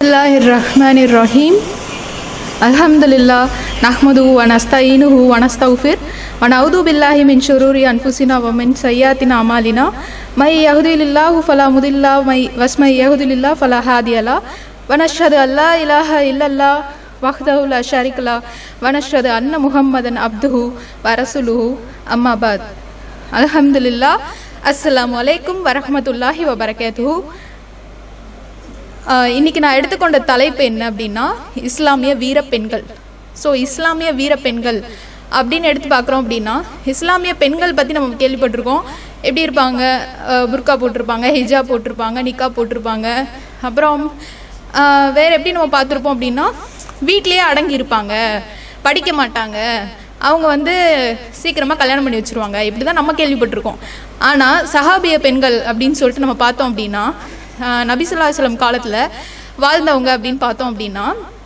Bismillahirrahmanirrahim. Alhamdulillah, nahmaduhu wa nasta'inuhu wa nastaghfir wa na'udhu billahi min shururi anfusina wa min sayyiati a'malina. May yahdihillahu fala mudilla wa may wasmay yahdihillahu fala hadiya la. Wa nashhadu an la ilaha illallah wahdahu la sharika la wa nashhadu anna Muhammadan abduhu wa rasuluhu amma ba'd. Alhamdulillah. அஸ்ஸலாமு அலைக்கும் வரஹ்மத்துல்லாஹி வ பரகாத்துஹு ஆஹ் இன்னைக்கு நான் எடுத்துக்கொண்ட தலைப்பு என்ன அப்படின்னா இஸ்லாமிய வீரப்பெண்கள் ஸோ இஸ்லாமிய வீரப்பெண்கள் அப்படின்னு எடுத்து பார்க்குறோம் அப்படின்னா இஸ்லாமிய பெண்கள் பற்றி நம்ம கேள்விப்பட்டிருக்கோம் எப்படி இருப்பாங்க ஆஹ் புர்கா போட்டிருப்பாங்க ஹிஜாப் போட்டிருப்பாங்க நிக்கா போட்டிருப்பாங்க அப்புறம் ஆஹ் வேற எப்படி நம்ம பார்த்துருப்போம் அப்படின்னா வீட்லேயே அடங்கி இருப்பாங்க படிக்க மாட்டாங்க அவங்க வந்து சீக்கிரமாக கல்யாணம் பண்ணி வச்சுருவாங்க இப்படி தான் நம்ம கேள்விப்பட்டிருக்கோம் ஆனால் சஹாபிய பெண்கள் அப்படின்னு சொல்லிட்டு நம்ம பார்த்தோம் அப்படின்னா ஆஹ் நபிசுல்லா அலுவலம் காலத்தில் வாழ்ந்தவங்க அப்படின்னு பார்த்தோம் அப்படின்னா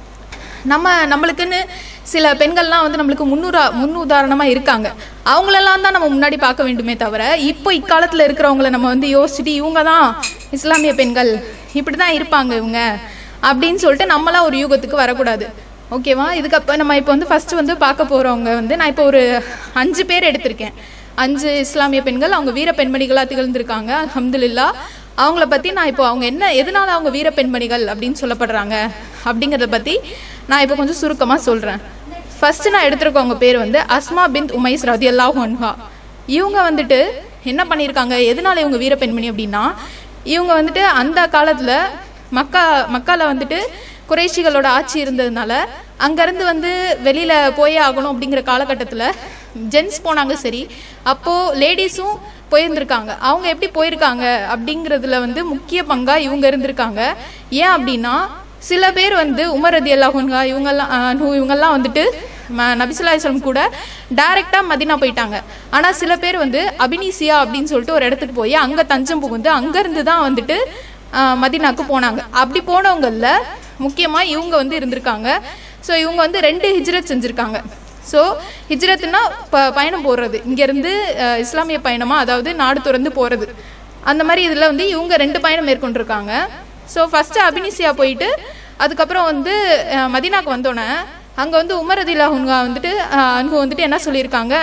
நம்ம நம்மளுக்குன்னு சில பெண்கள்லாம் வந்து நம்மளுக்கு முன்னுரா முன் உதாரணமாக இருக்காங்க அவங்களெல்லாம் தான் நம்ம முன்னாடி பார்க்க வேண்டுமே தவிர இப்போ இக்காலத்தில் இருக்கிறவங்கள நம்ம வந்து யோசிச்சுட்டு இவங்க தான் இஸ்லாமிய பெண்கள் இப்படி தான் இருப்பாங்க இவங்க அப்படின்னு சொல்லிட்டு நம்மளாம் ஒரு யூகத்துக்கு வரக்கூடாது ஓகேவா இதுக்கப்புறம் நம்ம இப்போ வந்து ஃபஸ்ட்டு வந்து பார்க்க போகிறவங்க வந்து நான் இப்போ ஒரு அஞ்சு பேர் எடுத்திருக்கேன் அஞ்சு இஸ்லாமிய பெண்கள் அவங்க வீர பெண்மணிகளாக திகழ்ந்திருக்காங்க அல்ஹம்துலில்லா அவங்கள பற்றி நான் இப்போ அவங்க என்ன எதனால அவங்க வீர பெண்மணிகள் அப்படின்னு சொல்லப்படுறாங்க அப்படிங்கிறத பற்றி நான் இப்போ கொஞ்சம் சுருக்கமாக சொல்கிறேன் ஃபர்ஸ்ட் நான் எடுத்திருக்கவங்க பேர் வந்து அஸ்மா பின் உமைஸ் ரதி அல்லாஹ் ஒன்ஹா இவங்க வந்துட்டு என்ன பண்ணியிருக்காங்க எதனால இவங்க வீர பெண்மணி அப்படின்னா இவங்க வந்துட்டு அந்த காலத்தில் மக்கா மக்கால வந்துட்டு குறைஷிகளோட ஆட்சி இருந்ததுனால அங்கேருந்து வந்து வெளியில் போயே ஆகணும் அப்படிங்கிற காலகட்டத்தில் ஜென்ஸ் போனாங்க சரி அப்போது லேடிஸும் போயிருந்திருக்காங்க அவங்க எப்படி போயிருக்காங்க அப்படிங்கிறதுல வந்து முக்கிய பங்காக இவங்க இருந்திருக்காங்க ஏன் அப்படின்னா சில பேர் வந்து உமர் ரதி அல்லாஹுன்கா இவங்கெல்லாம் அஹ், இவங்கெல்லாம் வந்துட்டு ம- நபிசுல்லா இஸ்லாம் கூட டைரெக்டாக மதினா போயிட்டாங்க ஆனால் சில பேர் வந்து அபினிசியா அப்படின்னு சொல்லிட்டு ஒரு இடத்துக்கு போய் அங்கே தஞ்சம் புகுந்து அங்கேருந்து தான் வந்துட்டு ஆஹ் மதினாக்கு போனாங்க அப்படி போனவங்களில் முக்கியமாக இவங்க வந்து இருந்திருக்காங்க ஸோ இவங்க வந்து ரெண்டு ஹிஜ்ரத் செஞ்சுருக்காங்க ஸோ ஹிஜ்ரத்னா ப பயணம் போடுறது இங்கேருந்து இஸ்லாமிய பயணமாக அதாவது நாடு துறந்து போகிறது அந்த மாதிரி இதில் வந்து இவங்க ரெண்டு பயணம் மேற்கொண்டிருக்காங்க ஸோ ஃபஸ்ட்டு அபினிசியா போயிட்டு அதுக்கப்புறம் வந்து அஹ், மதினாக்கு வந்தோடனே அங்கே வந்து உமர் அதிலா அவங்க வந்துட்டு அஹ், அங்க வந்துட்டு என்ன சொல்லியிருக்காங்க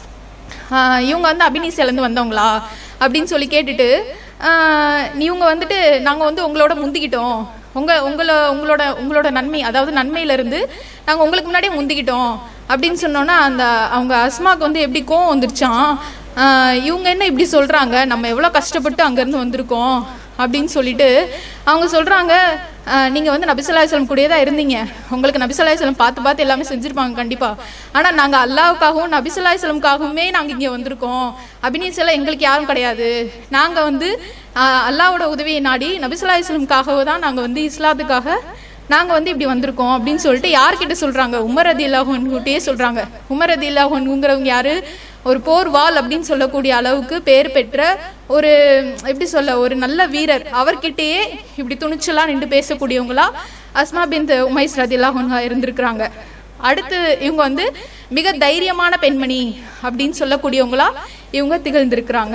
ஆஹ் இவங்க வந்து அபினிசியிலேருந்து வந்தவங்களா அப்படின்னு சொல்லி கேட்டுட்டு ஆஹ் இவங்க வந்துட்டு நாங்கள் வந்து உங்களோட முந்திக்கிட்டோம் உங்கள் உங்களை உங்களோட உங்களோட நன்மை அதாவது நன்மையிலேருந்து நாங்கள் உங்களுக்கு முன்னாடியே முந்திக்கிட்டோம் அப்படின்னு சொன்னோன்னா அந்த அவங்க அஸ்மாக்கு வந்து எப்படி கோவம் வந்துருச்சான் ஆஹ் இவங்க என்ன இப்படி சொல்கிறாங்க நம்ம எவ்வளோ கஷ்டப்பட்டு அங்கேருந்து வந்திருக்கோம் அப்படின்னு சொல்லிட்டு அவங்க சொல்கிறாங்க நீங்கள் வந்து நபிசல்லாஸ்லம் கூடயே தான் இருந்தீங்க உங்களுக்கு நபிசல்லாஸ்லம் பார்த்து பார்த்து எல்லாமே செஞ்சுருப்பாங்க கண்டிப்பாக ஆனால் நாங்கள் அல்லாவுக்காகவும் நபிசல்லாஸ்லமுக்காகவுமே நாங்கள் இங்கே வந்திருக்கோம் அபிநீசெல்லாம் எங்களுக்கு யாரும் கிடையாது நாங்கள் வந்து ஆஹ், அல்லாவோட உதவியை நாடி நபிசல்லாஸ்லமுக்காகவே தான் நாங்கள் வந்து இஸ்லாத்துக்காக நாங்கள் வந்து இப்படி வந்திருக்கோம் அப்படின்னு சொல்லிட்டு யார்கிட்ட சொல்கிறாங்க உமர் ரதி இல்லாஹன்கிட்டயே சொல்கிறாங்க உமர் ரதி இல்லாஹன்ங்கிறவங்க யாரு ஒரு போர் வாள் அப்படின்னு சொல்லக்கூடிய அளவுக்கு பேர் பெற்ற ஒரு எப்படி சொல்ல ஒரு நல்ல வீரர் அவர்கிட்டயே இப்படி துணிச்சலாக நின்று பேசக்கூடியவங்களா அஸ்மா பின் உமைஸ் ரதி இல்லாஹன்ஹா இருந்திருக்கிறாங்க அடுத்து இவங்க வந்து மிக தைரியமான பெண்மணி அப்படின்னு சொல்லக்கூடியவங்களா இவங்க திகழ்ந்திருக்கிறாங்க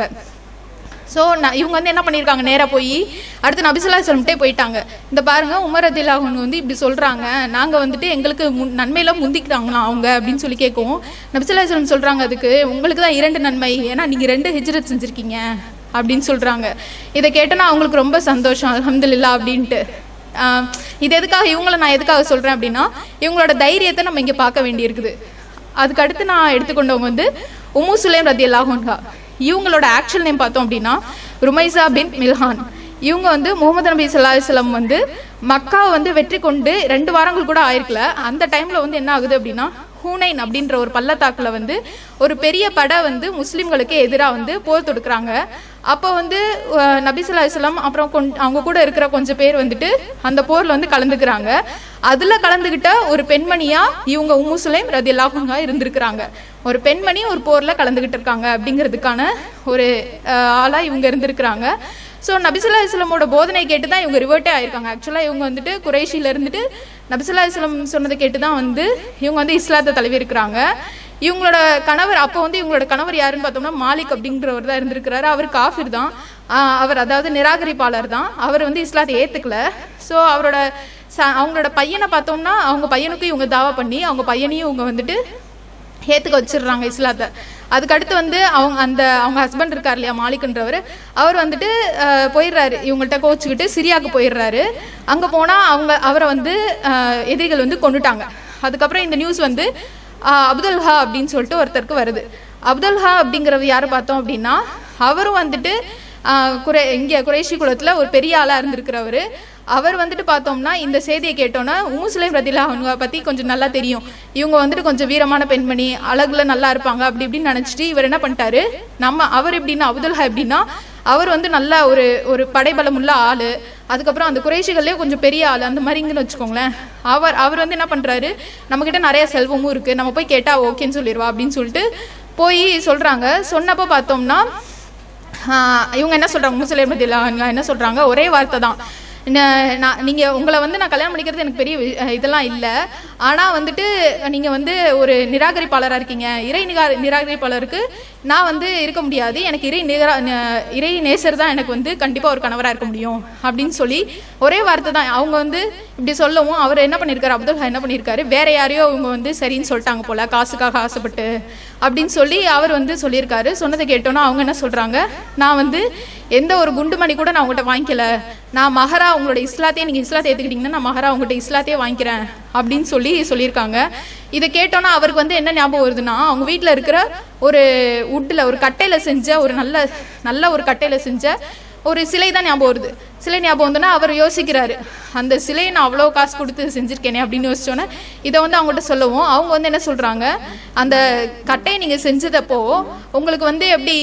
ஸோ நான் இவங்க வந்து என்ன பண்ணியிருக்காங்க நேராக போய் அடுத்து நபிசுல்லா சொல்லிட்டே போயிட்டாங்க இந்த பாருங்க உமர் அதிலாஹன் வந்து இப்படி சொல்கிறாங்க நாங்கள் வந்துட்டு எங்களுக்கு முன் நன்மையில முந்திக்கிட்டாங்களாம் அவங்க அப்படின்னு சொல்லி கேட்கவும் நபிசுல்லா சொல்லம் சொல்கிறாங்க அதுக்கு உங்களுக்கு தான் இரண்டு நன்மை ஏன்னா நீங்கள் ரெண்டு ஹிஜ்ரத் செஞ்சுருக்கீங்க அப்படின்னு சொல்கிறாங்க இதை கேட்டோன்னா அவங்களுக்கு ரொம்ப சந்தோஷம் அல்ஹம்துலில்லாஹ் அப்படின்ட்டு ஆஹ் இது எதுக்காக இவங்கள நான் எதுக்காக சொல்கிறேன் அப்படின்னா இவங்களோட தைரியத்தை நம்ம இங்கே பார்க்க வேண்டியிருக்குது அதுக்கு அடுத்து நான் எடுத்துக்கொண்டவங்க வந்து உம்மு சுலேம் ரதி அல்லாஹன்ஹா இவங்களோட ஆக்சுவல் நேம் பார்த்தோம் அப்படின்னா ருமைசா பின் மில்ஹான் இவங்க வந்து முகமது நபி ஸல்லல்லாஹு அலைஹி வஸல்லம் வந்து மக்காவை வந்து வெற்றி கொண்டு ரெண்டு வாரங்கள் கூட ஆயிருக்கல அந்த டைம்ல வந்து என்ன ஆகுது அப்படின்னா ஹூனைன் அப்படின்ற ஒரு பள்ளத்தாக்குல வந்து ஒரு பெரிய படை வந்து முஸ்லிம்களுக்கு எதிராக வந்து போர் தொடுக்குறாங்க அப்போ வந்து அஹ், நபி ஸல்லல்லாஹு அலைஹி வஸல்லம் அப்புறம் கொஞ் அவங்க கூட இருக்கிற கொஞ்சம் பேர் வந்துட்டு அந்த போர்ல வந்து கலந்துக்கிறாங்க அதுல கலந்துகிட்ட ஒரு பெண்மணியா இவங்க உம்மு சுலைம் ரதி அல்லாஹுங்கா இருந்திருக்கிறாங்க ஒரு பெண்மணி ஒரு போர்ல கலந்துகிட்டு இருக்காங்க அப்படிங்கிறதுக்கான ஒரு அஹ், ஆளா இவங்க இருந்திருக்கிறாங்க ஸோ நபிசுல்லா இஸ்லாமோட போதனை கேட்டு தான் இவங்க ரிவர்ட்டே ஆயிருக்காங்க ஆக்சுவலாக இவங்க வந்துட்டு குறைஷில இருந்துட்டு நபிசுல்லா இஸ்லாம் சொன்னதை கேட்டு தான் வந்து இவங்க வந்து இஸ்லாத்தை தழுவி இருக்கிறாங்க இவங்களோட கணவர் அப்போ வந்து இவங்களோட கணவர் யாருன்னு பார்த்தோம்னா மாலிக் அப்படிங்கிறவர் தான் இருந்திருக்கிறாரு அவர் காஃபிர் தான் ஆஹ் அவர் அதாவது நிராகரிப்பாளர் தான் அவர் வந்து இஸ்லாத்தை ஏற்றுக்கல ஸோ அவரோட ச அவங்களோட பையனை பார்த்தோம்னா அவங்க பையனுக்கும் இவங்க தாவா பண்ணி அவங்க பையனையும் இவங்க வந்துட்டு ஏற்றுக்க வச்சிடுறாங்க இஸ்லாத்தை அதுக்கடுத்து வந்து அவங்க அந்த அவங்க ஹஸ்பண்ட் இருக்கார் இல்லையா மாலிக்ன்றவர் அவர் வந்துட்டு அஹ், போயிடுறாரு இவங்கள்ட்ட கோச்சுக்கிட்டு சிரியாவுக்கு போயிடுறாரு அங்கே போனால் அவங்க அவரை வந்து அஹ், எதிரிகள் வந்து கொண்டுட்டாங்க அதுக்கப்புறம் இந்த நியூஸ் வந்து அஹ், அப்துல்ஹா அப்படின்னு சொல்லிட்டு ஒருத்தருக்கு வருது அப்துல்ஹா அப்படிங்கிறது யாரை பார்த்தோம் அப்படின்னா அவரும் வந்துட்டு ஆஹ் குறை இங்கே குறைஷி குலத்தில் ஒரு பெரிய ஆளாக இருந்திருக்கிறவர் அவர் வந்துட்டு பார்த்தோம்னா இந்த செய்தியை கேட்டோன்னா உமுஸ்லிம் ரதிலா அவங்க பற்றி கொஞ்சம் நல்லா தெரியும் இவங்க வந்துட்டு கொஞ்சம் வீரமான பெண்மணி அழகுல நல்லா இருப்பாங்க அப்படி இப்படின்னு நினச்சிட்டு இவர் என்ன பண்ணிட்டாரு நம்ம அவர் எப்படின்னா அப்துல்ஹா எப்படின்னா அவர் வந்து நல்ல ஒரு ஒரு படைபலம் உள்ள ஆள் அதுக்கப்புறம் அந்த குறைஷிகள்லேயே கொஞ்சம் பெரிய ஆள் அந்த மாதிரிங்கன்னு வச்சுக்கோங்களேன் அவர் அவர் வந்து என்ன பண்ணுறாரு நம்மக்கிட்ட நிறைய செல்வமும் இருக்குது நம்ம போய் கேட்டால் ஓகேன்னு சொல்லிடுவா அப்படின்னு சொல்லிட்டு போய் சொல்கிறாங்க சொன்னப்போ பார்த்தோம்னா ஆஹ் இவங்க என்ன சொல்றாங்க முஸ்லிம் பத்தியில் என்ன சொல்றாங்க ஒரே வார்த்தை தான் ந- நான் நீங்கள் உங்களை வந்து நான் கல்யாணம் பண்ணிக்கிறது எனக்கு பெரிய வி- அஹ் இதெல்லாம் இல்லை ஆனால் வந்துட்டு நீங்கள் வந்து ஒரு நிராகரிப்பாளராக இருக்கீங்க இறை நிகா நிராகரிப்பாளருக்கு நான் வந்து இருக்க முடியாது எனக்கு இறை நிகரா ந- இறை நேசர் தான் எனக்கு வந்து கண்டிப்பாக ஒரு கணவராக இருக்க முடியும் அப்படின்னு சொல்லி ஒரே வார்த்தை தான் அவங்க வந்து இப்படி சொல்லவும் அவர் என்ன பண்ணியிருக்காரு அப்துல் என்ன பண்ணியிருக்காரு வேற யாரையோ அவங்க வந்து சரின்னு சொல்லிட்டாங்க போல காசுக்காக ஆசைப்பட்டு அப்படின்னு சொல்லி அவர் வந்து சொல்லியிருக்காரு சொன்னதை கேட்டோன்னா அவங்க என்ன சொல்கிறாங்க நான் வந்து எந்த ஒரு குண்டுமணி கூட நான் உங்கள்கிட்ட வாங்கிக்கல நான் மகரா உங்களோட இஸ்லாத்தையே நீங்கள் இஸ்லாத்தை ஏற்றுக்கிட்டீங்கன்னா நான் மகரா உங்கள்கிட்ட இஸ்லாத்தையே வாங்கிக்கிறேன் அப்படின்னு சொல்லி சொல்லியிருக்காங்க இதை கேட்டோன்னா அவருக்கு வந்து என்ன ஞாபகம் வருதுன்னா அவங்க வீட்டில் இருக்கிற ஒரு உட்டில் ஒரு கட்டையில் செஞ்ச ஒரு நல்ல நல்ல ஒரு கட்டையில் செஞ்ச ஒரு சிலை தான் ஞாபகம் வருது சிலை ஞாபகம் வந்தோன்னா அவர் யோசிக்கிறாரு அந்த சிலையை நான் அவ்வளோ காசு கொடுத்து செஞ்சுருக்கேனே அப்படின்னு யோசிச்சோன்னே இதை வந்து அவங்ககிட்ட சொல்லவும் அவங்க வந்து என்ன சொல்கிறாங்க அந்த கட்டையை நீங்கள் செஞ்சதப்போ உங்களுக்கு வந்து எப்படி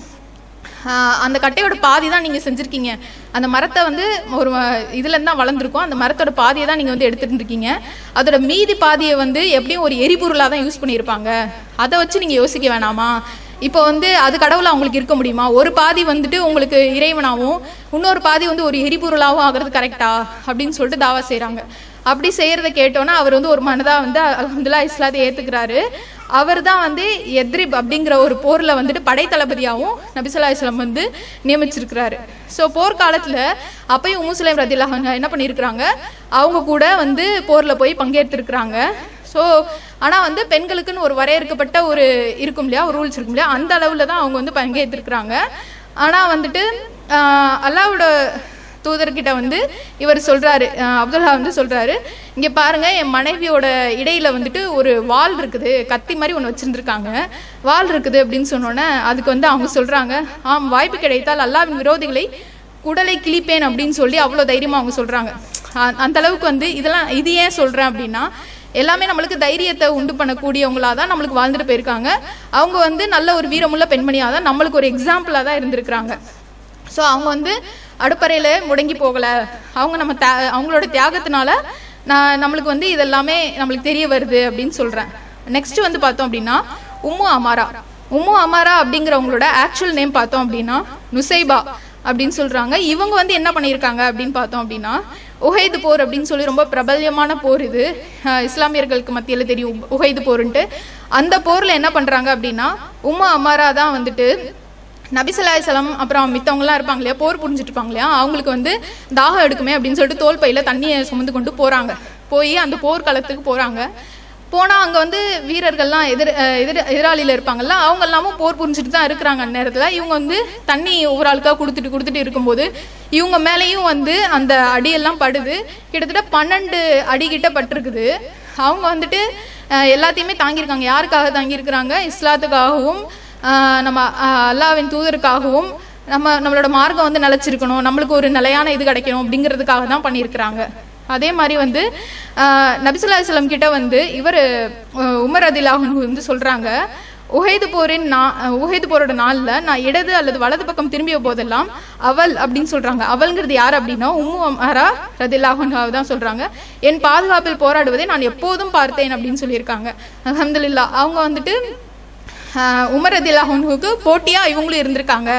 ஆஹ் அந்த கட்டையோட பாதி தான் நீங்கள் செஞ்சுருக்கீங்க அந்த மரத்தை வந்து ஒரு இதுலேருந்து தான் வளர்ந்துருக்கும் அந்த மரத்தோட பாதியை தான் நீங்கள் வந்து எடுத்துட்டு இருக்கீங்க அதோட மீதி பாதியை வந்து எப்படியும் ஒரு எரிபொருளாக தான் யூஸ் பண்ணியிருப்பாங்க அதை வச்சு நீங்கள் யோசிக்க வேணாமா இப்போ வந்து அது கடவுளா உங்களுக்கு இருக்க முடியுமா ஒரு பாதி வந்துட்டு உங்களுக்கு இறைவனாகவும் இன்னொரு பாதி வந்து ஒரு எரிபொருளாகவும் ஆகிறது கரெக்டா அப்படின்னு சொல்லிட்டு தாவா செய்கிறாங்க அப்படி செய்கிறத கேட்டோன்னா அவர் வந்து ஒரு மனதாக வந்து அல்ஹம்துலில்லாஹ் இஸ்லாத்தை ஏற்றுக்கிறாரு அவர் தான் வந்து எத்ரிப் அப்படிங்கிற ஒரு போரில் வந்துட்டு படைத்தளபதியாகவும் நபிசல்லா இஸ்லாம் வந்து நியமிச்சிருக்கிறாரு ஸோ போர்க்காலத்தில் அப்பயும் உமுசுலேம் ரதில்லா என்ன பண்ணியிருக்கிறாங்க அவங்க கூட வந்து போரில் போய் பங்கேற்றிருக்கிறாங்க ஸோ ஆனால் வந்து பெண்களுக்குன்னு ஒரு வரையறுக்கப்பட்ட ஒரு இருக்கும் இல்லையா ஒரு ரூல்ஸ் இருக்கும் இல்லையா அந்த அளவில் தான் அவங்க வந்து பங்கேற்றிருக்கிறாங்க ஆனால் வந்துட்டு ஆஹ், அல்லாவோட தூதர்கிட்ட வந்து இவர் சொல்றாரு அஹ் அப்துல்லா வந்து சொல்றாரு இங்க பாருங்க என் மனைவியோட இடையில வந்துட்டு ஒரு வால் இருக்குது கத்தி மாதிரி ஒன்று வச்சிருந்துருக்காங்க வால் இருக்குது அப்படின்னு சொன்னோன்னே அதுக்கு வந்து அவங்க சொல்றாங்க ஆம் வாய்ப்பு கிடைத்தால் அல்லாவின் விரோதிகளை குடலை கிழிப்பேன் அப்படின்னு சொல்லி அவ்வளோ தைரியமாக அவங்க சொல்றாங்க அ- அந்த அளவுக்கு வந்து இதெல்லாம் இது ஏன் சொல்றேன் அப்படின்னா எல்லாமே நம்மளுக்கு தைரியத்தை உண்டு பண்ணக்கூடியவங்களா தான் நம்மளுக்கு வாழ்ந்துட்டு போயிருக்காங்க அவங்க வந்து நல்ல ஒரு வீரமுள்ள பெண்மணியாக தான் நம்மளுக்கு ஒரு எக்ஸாம்பிளாக தான் இருந்திருக்கிறாங்க ஸோ அவங்க வந்து அடுப்பறையில் முடங்கி போகலை அவங்க நம்ம தே அவங்களோட தியாகத்தினால நான் நம்மளுக்கு வந்து இதெல்லாமே நம்மளுக்கு தெரிய வருது அப்படின்னு சொல்கிறேன் நெக்ஸ்ட் வந்து பார்த்தோம் அப்படின்னா உம்மு அமாரா உம்மு அமாரா அப்படிங்கிறவங்களோட ஆக்சுவல் நேம் பார்த்தோம் அப்படின்னா நுசைபா அப்படின்னு சொல்கிறாங்க இவங்க வந்து என்ன பண்ணியிருக்காங்க அப்படின்னு பார்த்தோம் அப்படின்னா உஹைது போர் அப்படின்னு சொல்லி ரொம்ப பிரபல்யமான போர் இது அஹ் இஸ்லாமியர்களுக்கு மத்தியில் தெரியும் உஹைது போருன்ட்டு அந்த போரில் என்ன பண்ணுறாங்க அப்படின்னா உம்மு அமாரா தான் வந்துட்டு நபிசல்லாசலம் அப்புறம் மித்தவங்கலாம் இருப்பாங்க இல்லையா போர் புரிஞ்சுட்டு இருப்பாங்க இல்லையா அவங்களுக்கு வந்து தாகம் எடுக்குமே அப்படின்னு சொல்லிட்டு தோல் பையில தண்ணியை சுமந்து கொண்டு போறாங்க போய் அந்த போர்க்களத்துக்கு போறாங்க போனால் அங்கே வந்து வீரர்கள்லாம் எதிர் அஹ் எதிர் எதிராளியில் இருப்பாங்கல்ல அவங்க எல்லாமும் போர் புரிஞ்சுட்டு தான் இருக்கிறாங்க அந்த நேரத்தில் இவங்க வந்து தண்ணி ஒவ்வொரு ஆளுக்காக கொடுத்துட்டு கொடுத்துட்டு இருக்கும்போது இவங்க மேலேயும் வந்து அந்த அடியெல்லாம் படுது கிட்டத்தட்ட பன்னெண்டு அடி கிட்ட பட்டிருக்குது அவங்க வந்துட்டு அஹ் எல்லாத்தையுமே தாங்கியிருக்காங்க யாருக்காக தாங்கியிருக்கிறாங்க இஸ்லாத்துக்காகவும் ஆஹ் நம்ம ஆஹ் அல்லாவின் தூதருக்காகவும் நம்ம நம்மளோட மார்க்கம் வந்து நிலச்சிருக்கணும் நம்மளுக்கு ஒரு நிலையான இது கிடைக்கணும் அப்படிங்கிறதுக்காக தான் பண்ணியிருக்கிறாங்க அதே மாதிரி வந்து ஆஹ் நபிசுல்லா இஸ்லாம் கிட்ட வந்து இவர் உமர் அதிலாஹன் வந்து சொல்றாங்க உஹைது போரின் நா உஹைது போரோட நாளில் நான் இடது அல்லது வலது பக்கம் திரும்பிய போதெல்லாம் அவள் அப்படின்னு சொல்றாங்க அவள்ங்கிறது யார் அப்படின்னா உம்மு அமரா ரதில்லாஹன்ஹா தான் சொல்றாங்க என் பாதுகாப்பில் போராடுவதை நான் எப்போதும் பார்த்தேன் அப்படின்னு சொல்லியிருக்காங்க அல்ஹம்துலில்லாஹ் அவங்க வந்துட்டு ஆஹ் உமர் ரதில்லாஹனுக்கு போட்டியாக இவங்களும் இருந்திருக்காங்க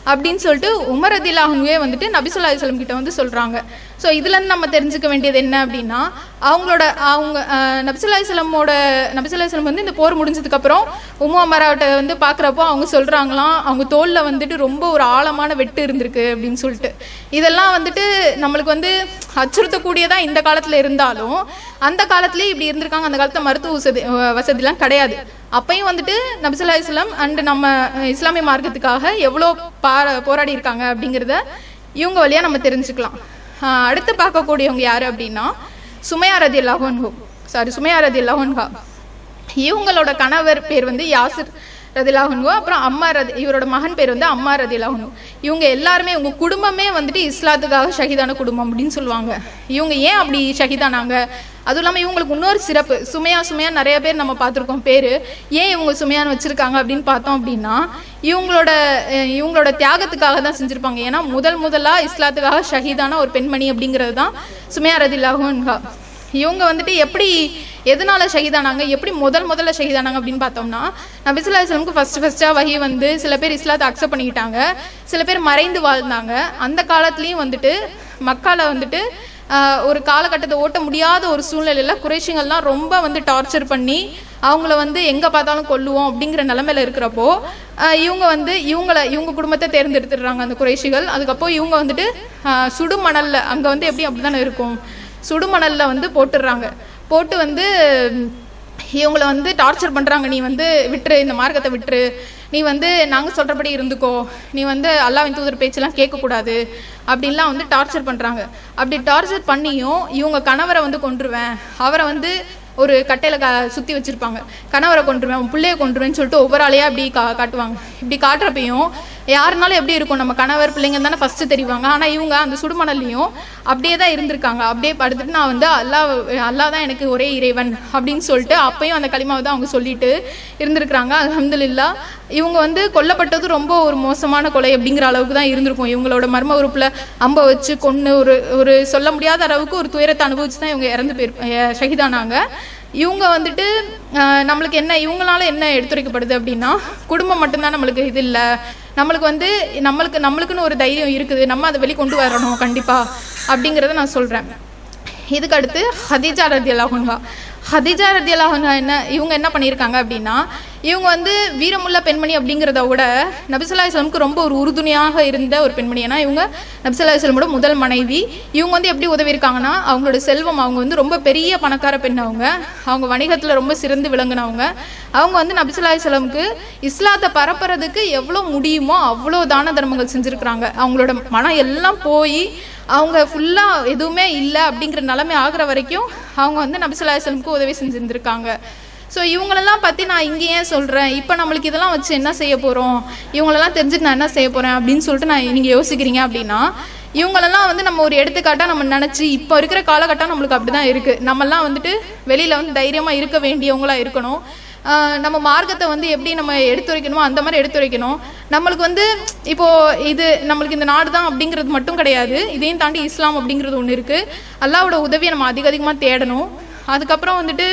அப்படின்னு சொல்லிட்டு உமர் ரதிலாகனுவே வந்துட்டு நபிசுல்லா அலிஸ்லம் கிட்ட வந்து சொல்கிறாங்க ஸோ இதுலேருந்து நம்ம தெரிஞ்சுக்க வேண்டியது என்ன அப்படின்னா அவங்களோட அவங்க அஹ், நபிசுல்லா அலிஸ்லமோட நபிசுல்லா அலிஸ்லம் வந்து இந்த போர் முடிஞ்சதுக்கப்புறம் உமு அமராட்ட வந்து பார்க்குறப்போ அவங்க சொல்கிறாங்களாம் அவங்க தோலில் வந்துட்டு ரொம்ப ஒரு ஆழமான வெட்டு இருந்திருக்கு அப்படின்னு சொல்லிட்டு இதெல்லாம் வந்துட்டு நம்மளுக்கு வந்து அச்சுறுத்தக்கூடியதா இந்த காலத்தில் இருந்தாலும் அந்த காலத்துலேயே இப்படி இருந்திருக்காங்க அந்த காலத்தில் மருத்துவ வசதி வசதிலாம் கிடையாது அப்பயும் வந்துட்டு நபிசுல்லா இஸ்லாம் அண்ட் நம்ம அஹ், இஸ்லாமிய மார்க்கத்துக்காக எவ்வளோ பா போராடி இருக்காங்க அப்படிங்கிறத இவங்க வழியாக நம்ம தெரிஞ்சுக்கலாம் ஆஹ், அடுத்து பார்க்கக்கூடியவங்க யார் அப்படின்னா சுமையா ரதி அல்லாஹன்ஹோ சாரி சுமையா ரதி அல்லாஹன்ஹா இவங்களோட கணவர் பேர் வந்து யாசிர் ரதிலாஹனு அப்புறம் அம்மா ரதி இவரோட மகன் பேர் வந்து அம்மா ரதிலாஹனு இவங்க எல்லாருமே இவங்க குடும்பமே வந்துட்டு இஸ்லாத்துக்காக ஷஹீதான குடும்பம் அப்படின்னு சொல்லுவாங்க இவங்க ஏன் அப்படி ஷஹீதானாங்க அதுவும் இல்லாமல் இவங்களுக்கு இன்னொரு சிறப்பு சுமையா சுமையா நிறைய பேர் நம்ம பார்த்துருக்கோம் பேர் ஏன் இவங்க சுமையான்னு வச்சுருக்காங்க அப்படின்னு பார்த்தோம் அப்படின்னா இவங்களோட அஹ், இவங்களோட தியாகத்துக்காக தான் செஞ்சுருப்பாங்க ஏன்னா முதல் முதலாக இஸ்லாத்துக்காக ஷஹீதான ஒரு பெண்மணி அப்படிங்கிறது தான் சுமையா ரதிலாஹன்ஹா இவங்க வந்துட்டு எப்படி எதனால ஷஹீதானாங்க எப்படி முதல் முதல்ல ஷஹீதானாங்க அப்படின்னு பார்த்தோம்னா நபிசுல்லா இஸ்லாமுக்கு ஃபர்ஸ்ட் ஃபர்ஸ்ட்டாக வகி வந்து சில பேர் இஸ்லாத்தை அக்செப்ட் பண்ணிக்கிட்டாங்க சில பேர் மறைந்து வாழ்ந்தாங்க அந்த காலத்துலேயும் வந்துட்டு மக்கால வந்துட்டு ஆஹ், ஒரு காலகட்டத்தை ஓட்ட முடியாத ஒரு சூழ்நிலையில் குறைஷிங்கள்லாம் ரொம்ப வந்து டார்ச்சர் பண்ணி அவங்கள வந்து எங்கே பார்த்தாலும் கொல்லுவோம் அப்படிங்கிற நிலமையில இருக்கிறப்போ ஆஹ், இவங்க வந்து இவங்கள இவங்க குடும்பத்தை தேர்ந்தெடுத்துடுறாங்க அந்த குறைஷிகள் அதுக்கப்புறம் இவங்க வந்துட்டு ஆஹ், சுடுமணல்ல அங்கே வந்து எப்படி அப்படி தானே இருக்கும் சுடுமணல்ல வந்து போட்டுடுறாங்க போட்டு வந்து ம், இவங்கள வந்து டார்ச்சர் பண்ணுறாங்க நீ வந்து விட்டுரு இந்த மார்க்கத்தை விட்டுரு நீ வந்து நாங்கள் சொல்கிறபடி இருந்துக்கோ நீ வந்து அல்லாவின் தூதர் பேச்செல்லாம் கேட்கக்கூடாது அப்படின்லாம் வந்து டார்ச்சர் பண்ணுறாங்க அப்படி டார்ச்சர் பண்ணியும் இவங்க கணவரை வந்து கொன்றுவேன் அவரை வந்து ஒரு கட்டையில் கா சுற்றி வச்சுருப்பாங்க கணவரை கொண்டுருவேன் உன் பிள்ளைய கொண்டுருவேன்னு சொல்லிட்டு ஒவ்வொரு ஆளையாக அப்படி கா காட்டுவாங்க இப்படி காட்டுறப்பையும் யாருனாலும் எப்படி இருக்கும் நம்ம கணவர் பிள்ளைங்க தானே ஃபஸ்ட்டு தெரிவாங்க ஆனால் இவங்க அந்த சுடுமணல்லையும் அப்படியே தான் இருந்திருக்காங்க அப்படியே படுத்துட்டு நான் வந்து அல்லாஹ் அல்லாஹ் தான் எனக்கு ஒரே இறைவன் அப்படின்னு சொல்லிட்டு அப்பயும் அந்த களிமாவை தான் அவங்க சொல்லிட்டு இருந்திருக்கிறாங்க அல்ஹம்துலில்லா இவங்க வந்து கொல்லப்பட்டது ரொம்ப ஒரு மோசமான கொலை அப்படிங்கிற அளவுக்கு தான் இருந்திருக்கும் இவங்களோட மர்ம உறுப்பில் அம்பை வச்சு கொன்று ஒரு ஒரு சொல்ல முடியாத அளவுக்கு ஒரு துயரத்தை அனுபவிச்சு தான் இவங்க இறந்து போய் ஷஹீதானாங்க இவங்க வந்துட்டு ஆஹ், நம்மளுக்கு என்ன இவங்களால என்ன எடுத்துரைக்கப்படுது அப்படின்னா குடும்பம் மட்டும்தான் நம்மளுக்கு இது இல்லை நம்மளுக்கு வந்து நம்மளுக்கு நம்மளுக்குன்னு ஒரு தைரியம் இருக்குது நம்ம அதை வெளி கொண்டு வரணும் கண்டிப்பாக அப்படிங்கிறத நான் சொல்கிறேன் இதுக்கு அடுத்து ஹதீஜா ரதி அல்லாஹன்ஹா ஹதீஜா ரதி அல்லாஹன்ஹா என்ன இவங்க என்ன பண்ணியிருக்காங்க அப்படின்னா இவங்க வந்து வீரமுள்ள பெண்மணி அப்படிங்கிறத விட நபிசுல்லா இஸ்லாமுக்கு ரொம்ப ஒரு உறுதுணையாக இருந்த ஒரு பெண்மணி ஏன்னா இவங்க நபிசுல்லா இஸ்லாமோட முதல் மனைவி இவங்க வந்து எப்படி உதவி இருக்காங்கன்னா அவங்களோட செல்வம் அவங்க வந்து ரொம்ப பெரிய பணக்கார பெண் அவங்க அவங்க வணிகத்தில் ரொம்ப சிறந்து விளங்குனவங்க அவங்க வந்து நபிசுல்லா இஸ்லாமுக்கு இஸ்லாத்தை பரப்புறதுக்கு எவ்வளோ முடியுமோ அவ்வளோ தான தர்மங்கள் செஞ்சுருக்கிறாங்க அவங்களோட மனம் எல்லாம் போய் அவங்க ஃபுல்லாக எதுவுமே இல்லை அப்படிங்கிற நிலைமை ஆகுற வரைக்கும் அவங்க வந்து நபிசுல்லா இஸ்லாமுக்கு உதவி செஞ்சுருந்துருக்காங்க ஸோ இவங்களெல்லாம் பற்றி நான் இங்கே ஏன் சொல்கிறேன் இப்போ நம்மளுக்கு இதெல்லாம் வச்சு என்ன செய்ய போகிறோம் இவங்களெல்லாம் தெரிஞ்சுட்டு நான் என்ன செய்ய போகிறேன் அப்படின்னு சொல்லிட்டு நான் நீங்கள் யோசிக்கிறீங்க அப்படின்னா இவங்களெல்லாம் வந்து நம்ம ஒரு எடுத்துக்காட்டாக நம்ம நினச்சி இப்போ இருக்கிற காலகட்டம் நம்மளுக்கு அப்படி தான் இருக்குது நம்மெல்லாம் வந்துட்டு வெளியில் வந்து தைரியமாக இருக்க வேண்டியவங்களா இருக்கணும் ஆஹ் நம்ம மார்க்கத்தை வந்து எப்படி நம்ம எடுத்துரைக்கணுமோ அந்த மாதிரி எடுத்துரைக்கணும் நம்மளுக்கு வந்து இப்போ இது நம்மளுக்கு இந்த நாடு தான் அப்படிங்கிறது மட்டும் கிடையாது இதையும் தாண்டி இஸ்லாம் அப்படிங்கிறது ஒன்று இருக்குது அல்லாவோட உதவியை நம்ம அதிக அதிகமாக தேடணும் அதுக்கப்புறம் வந்துட்டு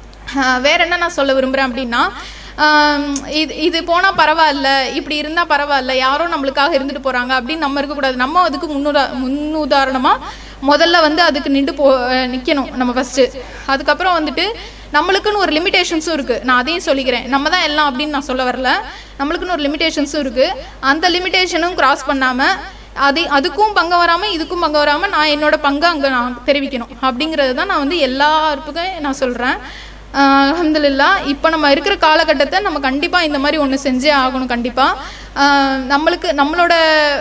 ஆஹ் வேற என்ன நான் சொல்ல விரும்புகிறேன் அப்படின்னா ஆம், இது இது போனால் பரவாயில்ல இப்படி இருந்தால் பரவாயில்ல யாரோ நம்மளுக்காக இருந்துட்டு போகிறாங்க அப்படின்னு நம்ம இருக்கக்கூடாது நம்ம அதுக்கு முன்னுதா முன்னுதாரணமாக முதல்ல வந்து அதுக்கு நின்று போ நிற்கணும் நம்ம ஃபஸ்ட்டு அதுக்கப்புறம் வந்துட்டு நம்மளுக்குன்னு ஒரு லிமிடேஷன்ஸும் இருக்குது நான் அதையும் சொல்லிக்கிறேன் நம்ம தான் எல்லாம் அப்படின்னு நான் சொல்ல வரல நம்மளுக்குன்னு ஒரு லிமிடேஷன்ஸும் இருக்குது அந்த லிமிடேஷனும் கிராஸ் பண்ணாமல் அது அதுக்கும் பங்கு வராமல் இதுக்கும் பங்கு வராமல் நான் என்னோட பங்கை அங்கே நான் தெரிவிக்கணும் அப்படிங்கிறது தான் நான் வந்து எல்லாருக்கும் நான் சொல்கிறேன் அலமதுல்லா இப்போ நம்ம இருக்கிற காலகட்டத்தை நம்ம கண்டிப்பாக இந்த மாதிரி ஒன்று செஞ்சே ஆகணும் கண்டிப்பாக நம்மளுக்கு நம்மளோட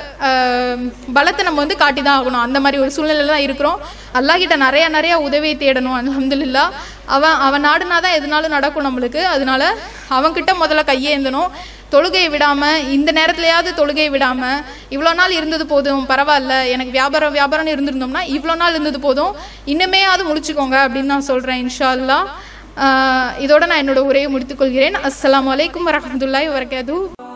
ஆஹ், பலத்தை நம்ம வந்து காட்டி தான் ஆகணும் அந்த மாதிரி ஒரு சூழ்நிலையில தான் இருக்கிறோம் அல்லாஹ் கிட்ட நிறைய நிறைய உதவியை தேடணும் அலமதுல்லா அவன் அவன் நாடுனா தான் எதுனாலும் நடக்கும் நம்மளுக்கு அதனால அவன்கிட்ட முதல்ல கையேந்தணும் தொழுகையை விடாமல் இந்த நேரத்துலையாவது தொழுகையை விடாமல் இவ்வளோ நாள் இருந்தது போதும் பரவாயில்ல எனக்கு வியாபாரம் வியாபாரம்னு இருந்திருந்தோம்னா இவ்வளோ நாள் இருந்தது போதும் இன்னுமேயாவது முடிச்சுக்கோங்க அப்படின்னு நான் சொல்கிறேன் இன்ஷா அல்லாஹ் ஆஹ் இதோட நான் என்னோட உரையை முடித்துக்கொள்கிறேன் அஸ்ஸலாமு அலைக்கும் வரஹ்மத்துல்லாஹி வரகாத்து